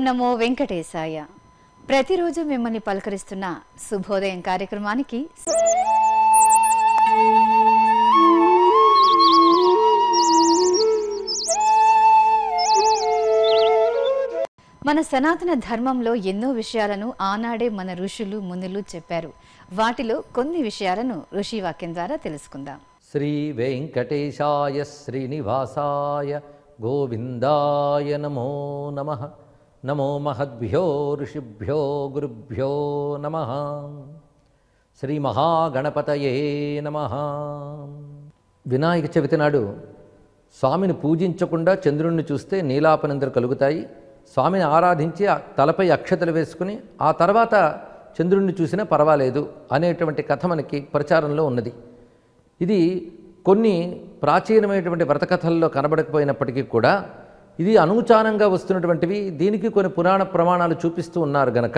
నమో వెంకటేశాయ ప్రతిరోజు మిమ్మల్ని పలకరిస్తున్న శుభోదయం కార్యక్రమానికి మన సనాతన ధర్మంలో ఎన్నో విషయాలను ఆనాడే మన ఋషులు మునులు చెప్పారు వాటిలో కొన్ని విషయాలను ఋషి వాక్యం ద్వారా తెలుసుకుందాం శ్రీ వెంకటేశాయ శ్రీనివాసాయ గోవిందాయ నమో నమ నమో మహద్భ్యో ఋషిభ్యో గురుభ్యో నమ శ్రీ మహాగణపతయే నమ వినాయక చవితి నాడు స్వామిని పూజించకుండా చంద్రుణ్ణి చూస్తే నీలాపనిందరు కలుగుతాయి స్వామిని ఆరాధించి ఆ తలపై అక్షతలు వేసుకుని ఆ తర్వాత చంద్రుణ్ణి చూసినా పర్వాలేదు అనేటువంటి కథ మనకి ప్రచారంలో ఉన్నది ఇది కొన్ని ప్రాచీనమైనటువంటి వ్రతకథల్లో కనబడకపోయినప్పటికీ కూడా ఇది అనుచానంగా వస్తున్నటువంటివి దీనికి కొన్ని పురాణ ప్రమాణాలు చూపిస్తూ ఉన్నారు గనక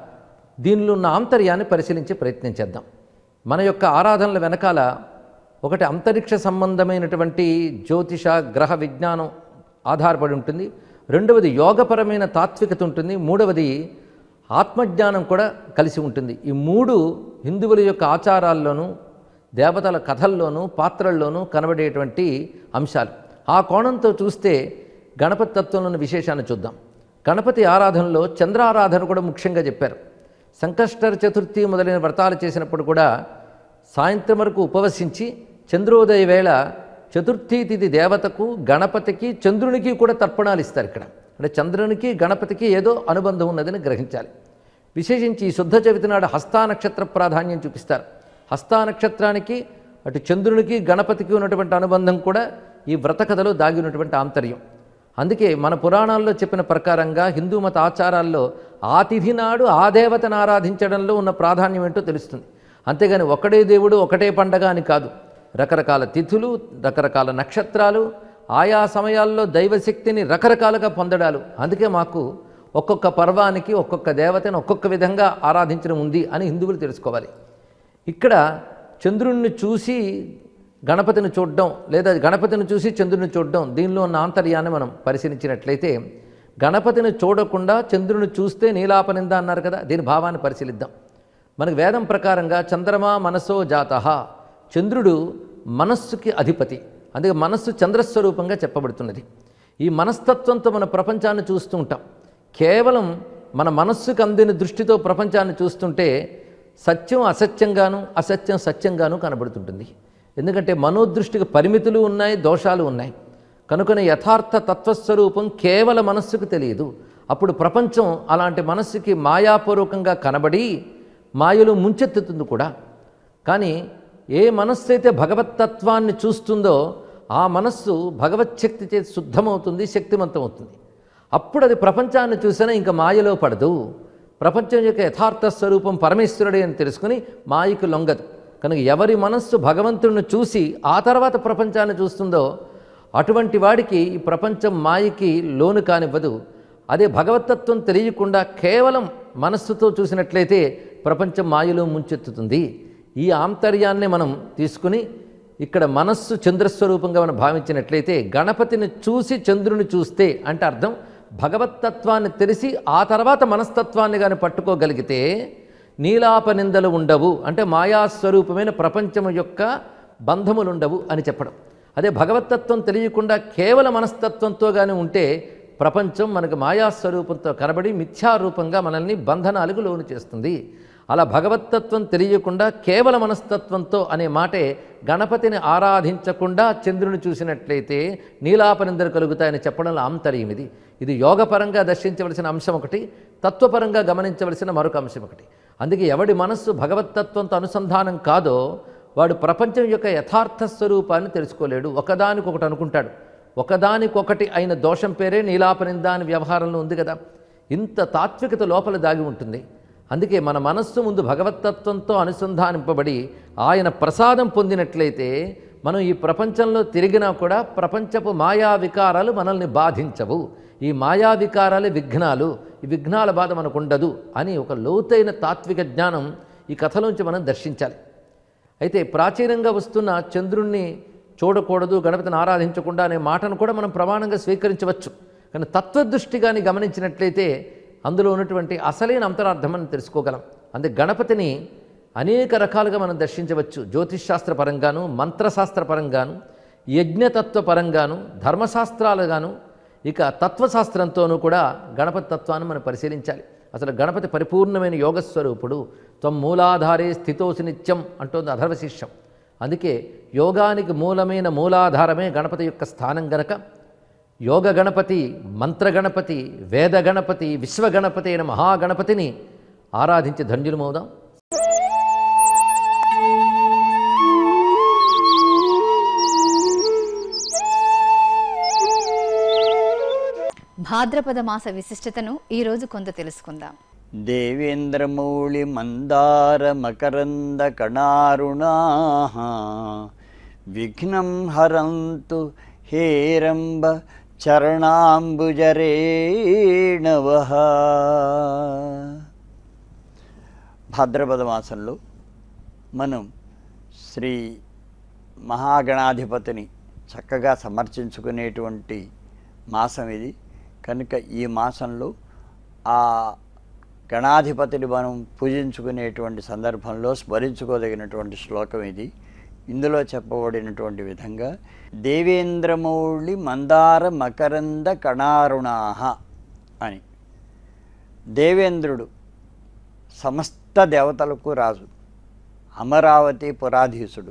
దీనిలో ఉన్న ఆంతర్యాన్ని పరిశీలించే ప్రయత్నం చేద్దాం మన యొక్క ఆరాధనల వెనకాల ఒకటి అంతరిక్ష సంబంధమైనటువంటి జ్యోతిష గ్రహ విజ్ఞానం ఆధారపడి ఉంటుంది రెండవది యోగపరమైన తాత్వికత ఉంటుంది మూడవది ఆత్మజ్ఞానం కూడా కలిసి ఉంటుంది ఈ మూడు హిందువుల యొక్క ఆచారాల్లోనూ దేవతల కథల్లోనూ పాత్రల్లోనూ కనబడేటువంటి అంశాలు ఆ కోణంతో చూస్తే గణపతి తత్వంలోని విశేషాన్ని చూద్దాం గణపతి ఆరాధనలో చంద్రారాధన కూడా ముఖ్యంగా చెప్పారు సంకష్టర చతుర్థి మొదలైన వ్రతాలు చేసినప్పుడు కూడా సాయంత్రం వరకు ఉపవసించి చంద్రోదయ వేళ చతుర్థి తిథి దేవతకు గణపతికి చంద్రునికి కూడా తర్పణాలు ఇస్తారు ఇక్కడ అంటే చంద్రునికి గణపతికి ఏదో అనుబంధం ఉన్నదని గ్రహించాలి విశేషించి ఈ శుద్ధ చవితి నాడు హస్తా నక్షత్ర ప్రాధాన్యం చూపిస్తారు హస్తా నక్షత్రానికి అటు చంద్రునికి గణపతికి ఉన్నటువంటి అనుబంధం కూడా ఈ వ్రత కథలో దాగి ఉన్నటువంటి ఆంతర్యం అందుకే మన పురాణాల్లో చెప్పిన ప్రకారంగా హిందూ మత ఆచారాల్లో ఆ తిథి నాడు ఆ దేవతను ఆరాధించడంలో ఉన్న ప్రాధాన్యం ఏంటో తెలుస్తుంది అంతేగాని ఒకటే దేవుడు ఒకటే పండగ అని కాదు రకరకాల తిథులు రకరకాల నక్షత్రాలు ఆయా సమయాల్లో దైవశక్తిని రకరకాలుగా పొందడాలు అందుకే మాకు ఒక్కొక్క పర్వానికి ఒక్కొక్క దేవతను ఒక్కొక్క విధంగా ఆరాధించడం ఉంది అని హిందువులు తెలుసుకోవాలి ఇక్కడ చంద్రుణ్ణి చూసి గణపతిని చూడడం లేదా గణపతిని చూసి చంద్రుని చూడడం దీనిలో ఉన్న ఆంతర్యాన్ని మనం పరిశీలించినట్లయితే గణపతిని చూడకుండా చంద్రుని చూస్తే నీలాపనింద అన్నారు కదా దీని భావాన్ని పరిశీలిద్దాం మనకు వేదం ప్రకారంగా చంద్రమా మనసో జాత చంద్రుడు మనస్సుకి అధిపతి అందుకే మనస్సు చంద్రస్వరూపంగా చెప్పబడుతున్నది ఈ మనస్తత్వంతో మన ప్రపంచాన్ని చూస్తూ ఉంటాం కేవలం మన మనస్సుకు అందిన దృష్టితో ప్రపంచాన్ని చూస్తుంటే సత్యం అసత్యంగాను అసత్యం సత్యంగాను కనబడుతుంటుంది ఎందుకంటే మనోదృష్టికి పరిమితులు ఉన్నాయి దోషాలు ఉన్నాయి కనుకనే యథార్థ తత్వస్వరూపం కేవల మనస్సుకు తెలియదు అప్పుడు ప్రపంచం అలాంటి మనస్సుకి మాయాపూర్వకంగా కనబడి మాయలో ముంచెత్తుతుంది కూడా కానీ ఏ మనస్సు అయితే భగవత్తత్వాన్ని చూస్తుందో ఆ మనస్సు భగవచ్ఛక్తి చేతి శుద్ధమవుతుంది శక్తివంతమవుతుంది అప్పుడు అది ప్రపంచాన్ని చూసినా ఇంకా మాయలో పడదు ప్రపంచం యొక్క యథార్థ స్వరూపం పరమేశ్వరుడే అని తెలుసుకుని మాయకు లొంగదు కనుక ఎవరి మనస్సు భగవంతుడిని చూసి ఆ తర్వాత ప్రపంచాన్ని చూస్తుందో అటువంటి వాడికి ఈ ప్రపంచం మాయకి లోను కానివ్వదు అదే భగవతత్వం తెలియకుండా కేవలం మనస్సుతో చూసినట్లయితే ప్రపంచం మాయలో ముంచెత్తుతుంది ఈ ఆంతర్యాన్ని మనం తీసుకుని ఇక్కడ మనస్సు చంద్రస్వరూపంగా మనం భావించినట్లయితే గణపతిని చూసి చంద్రుని చూస్తే అంటే అర్థం భగవత్తత్వాన్ని తెలిసి ఆ తర్వాత మనస్తత్వాన్ని కానీ పట్టుకోగలిగితే నీలాపనిందలు ఉండవు అంటే మాయాస్వరూపమైన ప్రపంచం యొక్క బంధములు ఉండవు అని చెప్పడం అదే భగవత్తత్వం తెలియకుండా కేవల మనస్తత్వంతో కానీ ఉంటే ప్రపంచం మనకు మాయాస్వరూపంతో కనబడి మిథ్యారూపంగా మనల్ని బంధనాలకు లోను చేస్తుంది అలా భగవత్తత్వం తెలియకుండా కేవల మనస్తత్వంతో అనే మాటే గణపతిని ఆరాధించకుండా చంద్రుని చూసినట్లయితే నీలాపనిందలు కలుగుతాయని చెప్పడంలో ఆంతర్యం ఇది ఇది యోగపరంగా దర్శించవలసిన అంశం ఒకటి తత్వపరంగా గమనించవలసిన మరొక అంశం ఒకటి అందుకే ఎవడి మనస్సు భగవత్తత్వంతో అనుసంధానం కాదో వాడు ప్రపంచం యొక్క యథార్థ స్వరూపాన్ని తెలుసుకోలేడు ఒకదానికొకటి అనుకుంటాడు ఒకదానికొకటి అయిన దోషం పేరే నీలాపనింద అని వ్యవహారంలో ఉంది కదా ఇంత తాత్వికత లోపల దాగి ఉంటుంది అందుకే మన మనస్సు ముందు భగవత్తత్వంతో అనుసంధానింపబడి ఆయన ప్రసాదం పొందినట్లయితే మనం ఈ ప్రపంచంలో తిరిగినా కూడా ప్రపంచపు మాయా వికారాలు మనల్ని బాధించవు ఈ మాయా వికారాలే విఘ్నాలు ఈ విఘ్నాల బాధ మనకు ఉండదు అని ఒక లోతైన తాత్విక జ్ఞానం ఈ కథలోంచి మనం దర్శించాలి అయితే ప్రాచీనంగా వస్తున్న చంద్రుణ్ణి చూడకూడదు గణపతిని ఆరాధించకుండా అనే మాటను కూడా మనం ప్రమాణంగా స్వీకరించవచ్చు కానీ తత్వదృష్టి కానీ గమనించినట్లయితే అందులో ఉన్నటువంటి అసలైన అంతరార్థం మనం తెలుసుకోగలం అందుకే గణపతిని అనేక రకాలుగా మనం దర్శించవచ్చు జ్యోతిష్శాస్త్ర పరంగాను మంత్రశాస్త్ర పరంగాను యజ్ఞతత్వ పరంగాను ధర్మశాస్త్రాలుగాను ఇక తత్వశాస్త్రంతోనూ కూడా గణపతి తత్వాన్ని మనం పరిశీలించాలి అసలు గణపతి పరిపూర్ణమైన యోగస్వరూపుడు త్వం మూలాధారే స్థితోసి నిత్యం అంటోంది అధర్వశిష్యం అందుకే యోగానికి మూలమైన మూలాధారమే గణపతి యొక్క స్థానం గనక యోగ గణపతి మంత్ర గణపతి వేద గణపతి విశ్వగణపతి అయిన మహాగణపతిని ఆరాధించి ధన్యులమవుదాం భాద్రపద మాస విశిష్టతను ఈ రోజు కొంత తెలుసుకుందాం దేవేంద్రమౌళి మందార మకరంద కణారుణా విఘ్నం హరంతు హేరంబ చరణాంబుజరేణవ భాద్రపద మాసంలో మనం శ్రీ మహాగణాధిపతిని చక్కగా సమర్చించుకునేటువంటి మాసం ఇది కనుక ఈ మాసంలో ఆ గణాధిపతిని మనం పూజించుకునేటువంటి సందర్భంలో స్మరించుకోదగినటువంటి శ్లోకం ఇది ఇందులో చెప్పబడినటువంటి విధంగా దేవేంద్రమౌళి మందార మకరంద కణారుణాహ అని దేవేంద్రుడు సమస్త దేవతలకు రాజు అమరావతి పురాధీసుడు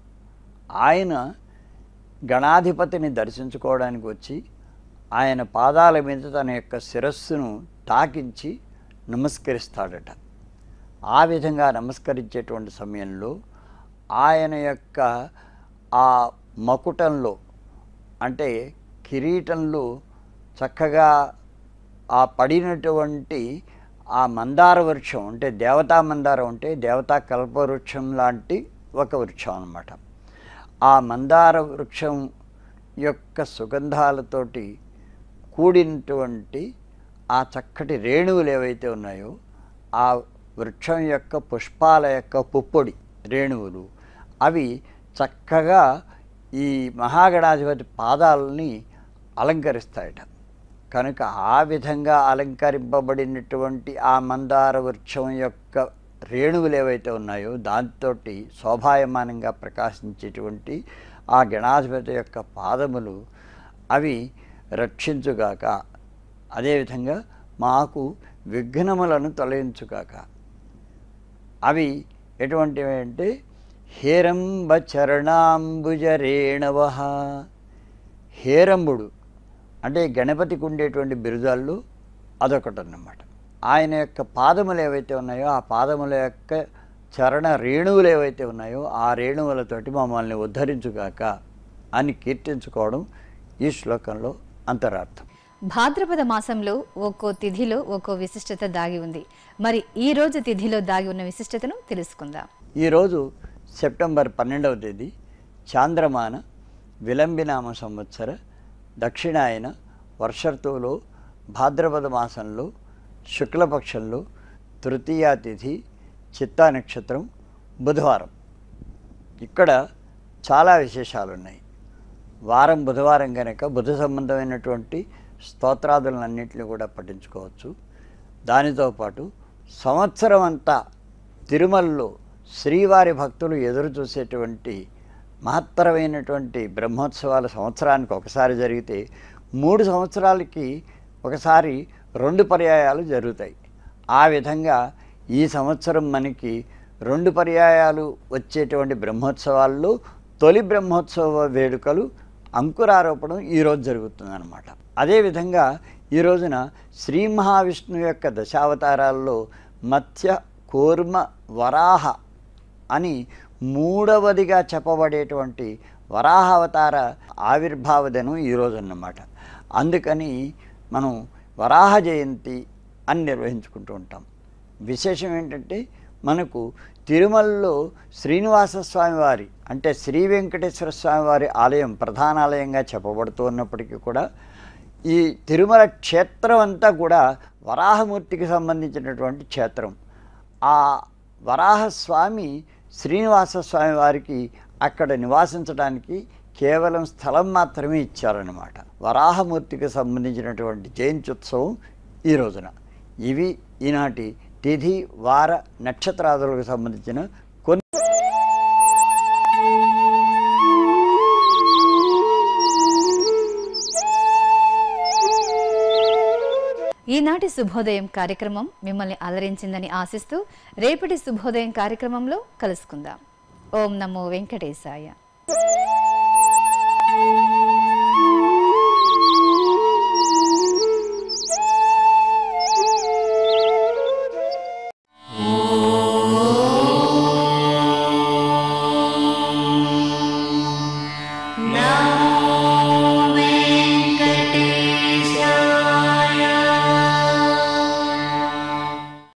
ఆయన గణాధిపతిని దర్శించుకోవడానికి వచ్చి ఆయన పాదాల మీద తన యొక్క శిరస్సును తాకించి నమస్కరిస్తాడట ఆ విధంగా నమస్కరించేటువంటి సమయంలో ఆయన యొక్క ఆ మకుటంలో అంటే కిరీటంలో చక్కగా ఆ పడినటువంటి ఆ మందార వృక్షం అంటే దేవతా మందారం అంటే దేవతా కల్పవృక్షం లాంటి ఒక వృక్షం అన్నమాట ఆ మందార వృక్షం యొక్క సుగంధాలతోటి కూడినటువంటి ఆ చక్కటి రేణువులు ఏవైతే ఉన్నాయో ఆ వృక్షం యొక్క పుష్పాల యొక్క పుప్పొడి రేణువులు అవి చక్కగా ఈ మహాగణాధిపతి పాదాలని అలంకరిస్తాయట కనుక ఆ విధంగా అలంకరింపబడినటువంటి ఆ మందార వృక్షం యొక్క రేణువులు ఏవైతే ఉన్నాయో దాంతో శోభాయమానంగా ప్రకాశించేటువంటి ఆ గణాధిపతి యొక్క పాదములు అవి రక్షించుగాక అదేవిధంగా మాకు విఘ్నములను తొలగించుగాక అవి ఎటువంటివి అంటే హేరంబ చరణాంబుజ రేణవ హేరంబుడు అంటే గణపతికి ఉండేటువంటి బిరుదాల్లో అదొకటి అన్నమాట ఆయన యొక్క పాదములు ఏవైతే ఉన్నాయో ఆ పాదముల యొక్క చరణ రేణువులు ఏవైతే ఉన్నాయో ఆ రేణువులతోటి మమ్మల్ని ఉద్ధరించుగాక అని కీర్తించుకోవడం ఈ శ్లోకంలో అంతరార్థం భాద్రపద మాసంలో ఒక్కో తిథిలో ఒక్కో విశిష్టత దాగి ఉంది మరి ఈ రోజు తిథిలో దాగి ఉన్న విశిష్టతను తెలుసుకుందాం ఈరోజు సెప్టెంబర్ పన్నెండవ తేదీ చాంద్రమాన విలంబినామ సంవత్సర దక్షిణాయన వర్షర్తువులో భాద్రపద మాసంలో శుక్లపక్షంలో తృతీయ తిథి చిత్తా నక్షత్రం బుధవారం ఇక్కడ చాలా విశేషాలు ఉన్నాయి వారం బుధవారం కనుక బుధ సంబంధమైనటువంటి స్తోత్రాదులన్నింటినీ కూడా పఠించుకోవచ్చు దానితో పాటు సంవత్సరం అంతా తిరుమలలో శ్రీవారి భక్తులు ఎదురు చూసేటువంటి మహత్తరమైనటువంటి బ్రహ్మోత్సవాలు సంవత్సరానికి ఒకసారి జరిగితే మూడు సంవత్సరాలకి ఒకసారి రెండు పర్యాయాలు జరుగుతాయి ఆ విధంగా ఈ సంవత్సరం మనకి రెండు పర్యాయాలు వచ్చేటువంటి బ్రహ్మోత్సవాల్లో తొలి బ్రహ్మోత్సవ వేడుకలు అంకురారోపణం ఈరోజు జరుగుతుందన్నమాట అదేవిధంగా ఈ రోజున శ్రీ మహావిష్ణువు యొక్క దశావతారాల్లో మత్స్య కూర్మ వరాహ అని మూడవదిగా చెప్పబడేటువంటి వరాహావతార ఆవిర్భావ దినం ఈరోజు అన్నమాట అందుకని మనం వరాహ జయంతి అని నిర్వహించుకుంటూ ఉంటాం విశేషం ఏంటంటే మనకు తిరుమలలో శ్రీనివాస స్వామి వారి అంటే శ్రీ వెంకటేశ్వర స్వామి వారి ఆలయం ప్రధాన ఆలయంగా చెప్పబడుతూ ఉన్నప్పటికీ కూడా ఈ తిరుమల క్షేత్రం అంతా కూడా వరాహమూర్తికి సంబంధించినటువంటి క్షేత్రం ఆ వరాహస్వామి శ్రీనివాస స్వామి వారికి అక్కడ నివాసించడానికి కేవలం స్థలం మాత్రమే ఇచ్చారన్నమాట వరాహమూర్తికి సంబంధించినటువంటి జయంత్యుత్సవం ఈ రోజున ఇవి ఈనాటి తిథి వార నక్షత్రాదులకు సంబంధించిన కొన్ని ఈనాటి శుభోదయం కార్యక్రమం మిమ్మల్ని అలరించిందని ఆశిస్తూ రేపటి శుభోదయం కార్యక్రమంలో కలుసుకుందాం ఓం నమో వెంకటేశాయ